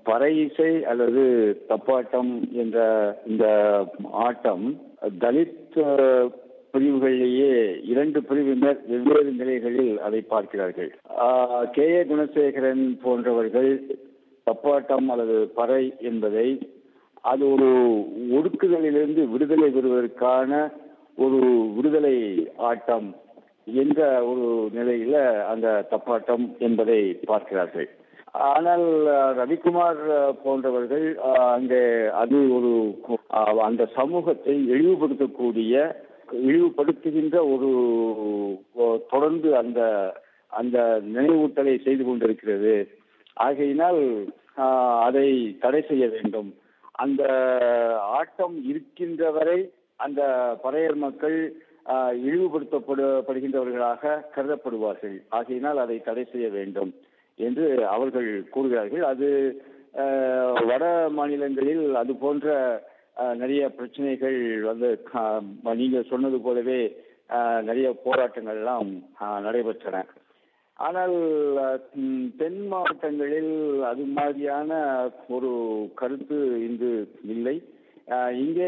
பறை இசை அல்லது தப்பாட்டம் என்ற இந்த ஆட்டம் தலித் அஹ், பிரிவுகளிலேயே இரண்டு பிரிவினர் வெவ்வேறு நிலைகளில் அதை பார்க்கிறார்கள் ஆஹ், கே ஏ குணசேகரன் போன்றவர்கள் தப்பாட்டம் அல்லது பறை என்பதை அது ஒரு ஒடுக்குதலிலிருந்து விடுதலை பெறுவதற்கான ஒரு விடுதலை ஆட்டம் என்ற ஒரு நிலையில அந்த தப்பாட்டம் என்பதை பார்க்கிறார்கள் ஆனால் அஹ், ரவிக்குமார் அஹ், போன்றவர்கள் அஹ், அங்கே அது ஒரு அஹ், அந்த சமூகத்தை இழிவுபடுத்தக்கூடிய இழிவுபடுத்துகின்ற ஒரு ஒ- தொடர்ந்து அந்த அந்த நினைவூட்டலை செய்து கொண்டிருக்கிறது ஆகையினால் ஆஹ், அதை தடை செய்ய வேண்டும் அந்த ஆட்டம் இருக்கின்ற வரை அந்த பறையர் மக்கள் ஆஹ், இழிவுபடுத்தப்படுகின்றவர்களாக கருதப்படுவார்கள் ஆகையினால் அதை தடை செய்ய வேண்டும் என்று அவர்கள் கூறுகிறார்கள் அது ஆஹ், வட மாநிலங்களில் அது போன்ற ஆஹ், நிறைய பிரச்சனைகள் வந்து ஆஹ், நீங்க சொன்னது போலவே ஆஹ், நிறைய போராட்டங்கள் எல்லாம் ஆஹ், நடைபெற்றன ஆனால் ம், தென் மாவட்டங்களில் அது மாதிரியான ஒரு கருத்து இன்று இல்லை ஆஹ், இங்கே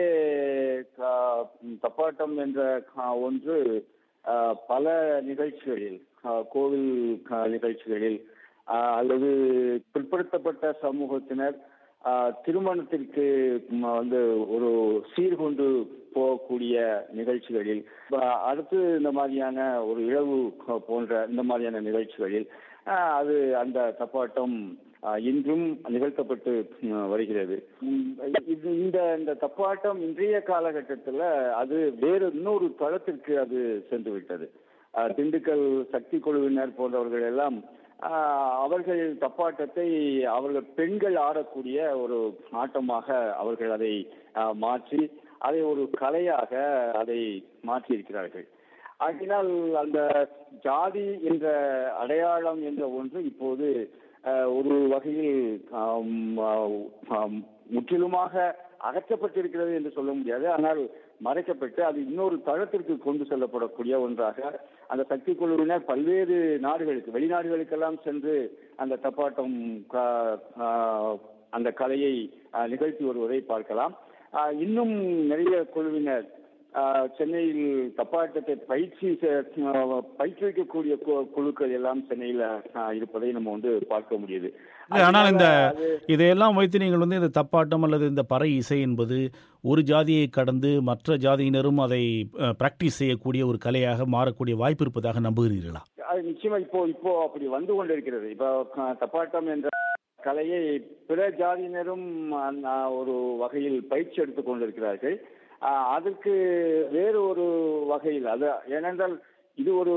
கா- தப்பாட்டம் என்ற கா- ஒன்று ஆஹ், பல நிகழ்ச்சிகளில் ஆஹ், கோவில் ஆஹ், நிகழ்ச்சிகளில் ஆஹ், அல்லது பிற்படுத்தப்பட்ட சமூகத்தினர் ஆஹ், திருமணத்திற்கு ம், வந்து ஒரு சீர்கொண்டு போகக்கூடிய நிகழ்ச்சிகளில் ஆஹ், அடுத்து இந்த மாதிரியான ஒரு இழவு போன்ற இந்த மாதிரியான நிகழ்ச்சிகளில் ஆஹ், அது அந்த தப்பாட்டம் ஆஹ், இன்றும் நிகழ்த்தப்பட்டு ம், வருகிறது ம், இது இந்த இந்த தப்பாட்டம் இன்றைய காலகட்டத்தில் அது வேறு இன்னொரு தளத்திற்கு அது சென்று விட்டது ஆஹ், திண்டுக்கல் சக்தி குழுவினர் போன்றவர்கள் எல்லாம் ஆஹ், அவர்கள் தப்பாட்டத்தை அவர்கள் பெண்கள் ஆடக்கூடிய ஒரு ஆட்டமாக அவர்கள் அதை ஆஹ், மாற்றி அதை ஒரு கலையாக அதை மாற்றி இருக்கிறார்கள் ஆகினால் அந்த ஜாதி என்ற அடையாளம் என்ற ஒன்று இப்போது ஆஹ், ஒரு வகையில் ஆம், ஆஹ், ஆம், முற்றிலுமாக அகற்றப்பட்டிருக்கிறது என்று சொல்ல முடியாது ஆனால் மறைக்கப்பட்டு அது இன்னொரு தளத்திற்கு கொண்டு செல்லப்படக்கூடிய ஒன்றாக அந்த சக்தி குழுவினர் பல்வேறு நாடுகளுக்கு வெளிநாடுகளுக்கெல்லாம் சென்று அந்த தப்பாட்டம் க- ஆஹ், அந்த கலையை ஆஹ், நிகழ்த்தி வருவதை பார்க்கலாம் ஆஹ், இன்னும் நிறைய குழுவினர் ஆஹ், சென்னையில் தப்பாட்டத்தை பயிற்சி செ- ஆஹ், பயிற்றுவிக்கக்கூடிய கு- குழுக்கள் எல்லாம் சென்னையில் ஆஹ், இருப்பதை நம்ம வந்து பார்க்க முடியுது இல்லை, ஆனால் இந்த அது இதையெல்லாம் வைத்து நீங்கள் வந்து இந்த தப்பாட்டம் அல்லது இந்த பறை இசை என்பது ஒரு ஜாதியை கடந்து மற்ற ஜாதியினரும் அதை பிராக்டிஸ் செய்யக்கூடிய ஒரு கலையாக மாறக்கூடிய வாய்ப்பு இருப்பதாக நம்புகிறீர்களா அது நிச்சயமா இப்போ இப்போ அப்படி வந்து கொண்டிருக்கிறது இப்போ க- தப்பாட்டம் என்ற கலையை பிற ஜாதியினரும் அந்த ஒரு வகையில் பயிற்சி எடுத்துக் கொண்டிருக்கிறார்கள் ஆஹ் அதற்கு வேறு ஒரு வகையில் அது ஏனென்றால் இது ஒரு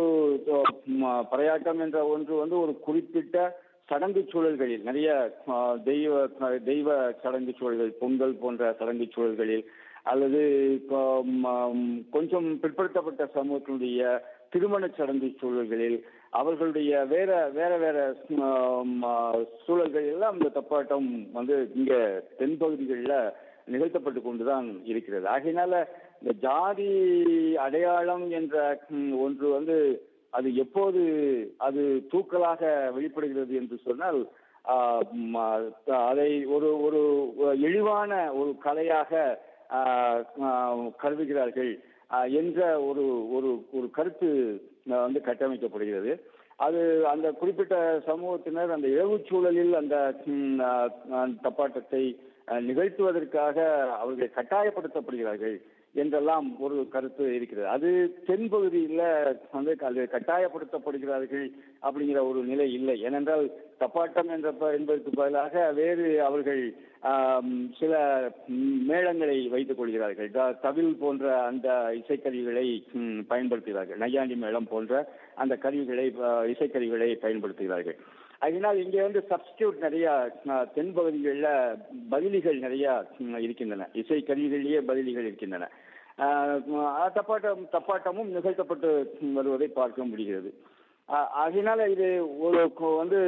ம், பறையாட்டம் என்ற ஒன்று வந்து ஒரு குறிப்பிட்ட சடங்கு சூழல்களில் நிறைய ஆஹ், தெய்வ தெய்வ சடங்கு சூழல்கள் பொங்கல் போன்ற சடங்கு சூழல்களில் அல்லது இப்போ, ம், கொஞ்சம் பிற்படுத்தப்பட்ட சமூகத்தினுடைய திருமண சடங்கு சூழல்களில் அவர்களுடைய வேற வேற வேற ம், ஆ, சூழல்கள் எல்லாம் இந்த தப்பாட்டம் வந்து இங்க தென்பகுதிகளில் நிகழ்த்தப்பட்டு கொண்டுதான் இருக்கிறது ஆகையினால இந்த ஜாதி அடையாளம் என்ற ம், ஒன்று வந்து அது எப்போது அது தூக்கலாக வெளிப்படுகிறது என்று சொன்னால் ஆ, ம், ஆ, அதை ஒரு ஒரு இழிவான ஒரு கலையாக ஆ, ஆ, கருதுகிறார்கள் ஆ, என்ற ஒரு ஒரு ஒரு கருத்து ஆ, வந்து கட்டமைக்கப்படுகிறது அது அந்த குறிப்பிட்ட சமூகத்தினர் அந்த இழவுச் சூழலில் அந்த ம், ஆ, ஆ, தப்பாட்டத்தை ஆ, நிகழ்த்துவதற்காக அவர்கள் கட்டாயப்படுத்தப்படுகிறார்கள் என்றெல்லாம் ஒரு கருத்து இருக்கிறது அது தென்பகுதியில் வந்து அது கட்டாயப்படுத்தப்படுகிறார்கள் அப்படிங்கிற ஒரு நிலை இல்லை ஏனென்றால் தப்பாட்டம் என்ற ப- என்பதற்கு பதிலாக வேறு அவர்கள் ஆம், சில ம், மேளங்களை வைத்துக் கொள்கிறார்கள் த- தவில் போன்ற அந்த இசைக்கருவிகளை ம், பயன்படுத்துகிறார்கள் நையாண்டி மேளம் போன்ற அந்த கருவிகளை ஆ, இசைக்கருவிகளை பயன்படுத்துகிறார்கள் அதனால் இங்கே வந்து சப்ஸ்டியூட் நிறைய ஆ, தென்பகுதிகளில் பதிலிகள் நிறைய ம், இருக்கின்றன இசை கருவிகளிலேயே பதிலிகள் இருக்கின்றன ஆ, ஆ, தப்பாட்டம் தப்பாட்டமும் நிகழ்த்தப்பட்டு வருவதை பார்க்க முடிகிறது ஆ, அதனால இது ஒரு கு- வந்து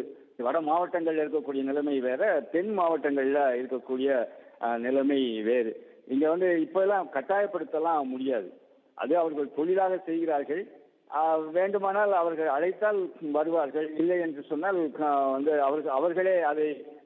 வட மாவட்டங்கள்ல இருக்கக்கூடிய நிலைமை வேற தென் மாவட்டங்கள்ல இருக்கக்கூடிய ஆ, நிலைமை வேறு இங்க வந்து இப்பெல்லாம் கட்டாயப்படுத்தலாம் முடியாது அது அவர்கள் தொழிலாக செய்கிறார்கள் ஆ, வேண்டுமானால் அவர்கள் அழைத்தால் வருவார்கள் இல்லை என்று சொன்னால் ஆ, வந்து அவர்கள் அவர்களே அதை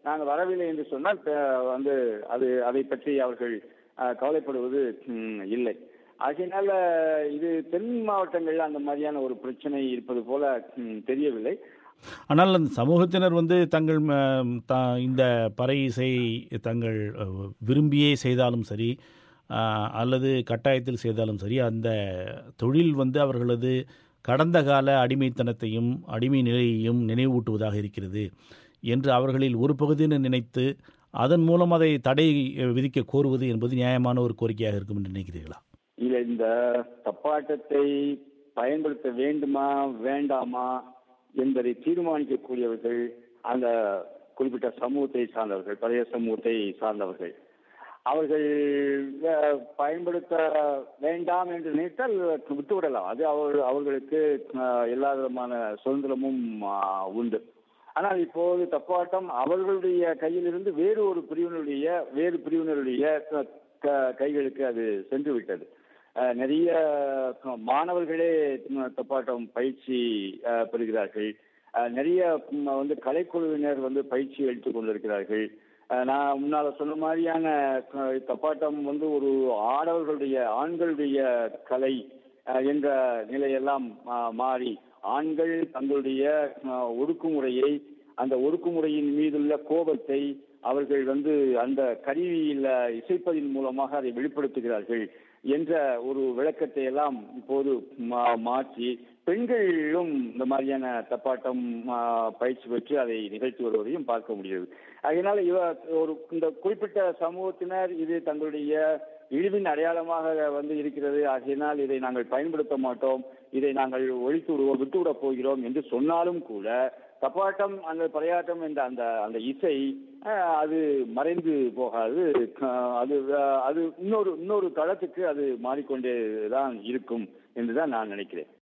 நாங்கள் வரவில்லை என்று சொன்னால் அஹ், வந்து அது அதை பற்றி அவர்கள் அஹ், கவலைப்படுவது ம், இல்லை ஆகையினால இது தென் மாவட்டங்களில் அந்த மாதிரியான ஒரு பிரச்சனை இருப்பது போல ம், தெரியவில்லை ஆனால் அந்த சமூகத்தினர் வந்து தங்கள் ம- த- இந்த பறை இசை தங்கள் அஹ், விரும்பியே செய்தாலும் சரி அஹ், அல்லது கட்டாயத்தில் செய்தாலும் சரி அந்த தொழில் வந்து அவர்களது கடந்த கால அடிமைத்தனத்தையும் அடிமை நிலையையும் நினைவூட்டுவதாக இருக்கிறது என்று அவர்களில் ஒரு பகுதியினர் நினைத்து அதன் மூலம் அதை தடை அஹ், விதிக்க கோருவது என்பது நியாயமான ஒரு கோரிக்கையாக இருக்கும் என்று நினைக்கிறீர்களா இல்ல இந்த தப்பாட்டத்தை பயன்படுத்த வேண்டுமா வேண்டாமா என்பதை தீர்மானிக்கக்கூடியவர்கள் அந்த குறிப்பிட்ட சமூகத்தை சார்ந்தவர்கள் பழைய சமூகத்தை சார்ந்தவர்கள் அவர்கள் அஹ், பயன்படுத்த வேண்டாம் என்று நினைத்தால் விட்டுவிடலாம் அது அவர் அவர்களுக்கு அஹ், எல்லா விதமான சுதந்திரமும் அஹ், உண்டு ஆனால் இப்போது தப்பாட்டம் அவர்களுடைய கையிலிருந்து வேறு ஒரு பிரிவினருடைய வேறு பிரிவினருடைய க- க- கைகளுக்கு அது சென்று விட்டது அஹ், நிறைய அஹ், மாணவர்களே ம், தப்பாட்டம் பயிற்சி அஹ், பெறுகிறார்கள் அஹ், நிறைய ம், வந்து கலைக்குழுவினர் வந்து பயிற்சி எடுத்துக் கொண்டிருக்கிறார்கள் அஹ், நான் முன்னால சொன்ன மாதிரியான அஹ், தப்பாட்டம் வந்து ஒரு ஆடவர்களுடைய ஆண்களுடைய கலை அஹ், என்ற நிலையெல்லாம் அஹ், மாறி ஆண்கள் தங்களுடைய அஹ், ஒடுக்குமுறையை அந்த ஒடுக்குமுறையின் மீதுள்ள கோபத்தை அவர்கள் வந்து அந்த கருவியில இசைப்பதின் மூலமாக அதை வெளிப்படுத்துகிறார்கள் என்ற ஒரு விளக்கத்தை எல்லாம் இப்போது மா- மாற்றி பெண்களும் இந்த மாதிரியான தப்பாட்டம் ஆ, பயிற்சி பெற்று அதை நிகழ்த்தி வருவதையும் பார்க்க முடியுது அதனால இவ ஒரு இந்த குறிப்பிட்ட சமூகத்தினர் இது தங்களுடைய இழிவின் அடையாளமாக வந்து இருக்கிறது ஆகையினால் இதை நாங்கள் பயன்படுத்த மாட்டோம் இதை நாங்கள் ஒழித்து விடுவோம் விட்டுவிடப் போகிறோம் என்று சொன்னாலும் கூட தப்பாட்டம் அந்த பறையாட்டம் என்ற அந்த அந்த இசை அஹ், அது மறைந்து போகாது அஹ், அது அஹ், அது இன்னொரு இன்னொரு தளத்துக்கு அது மாறிக்கொண்டே தான் இருக்கும் என்றுதான் நான் நினைக்கிறேன்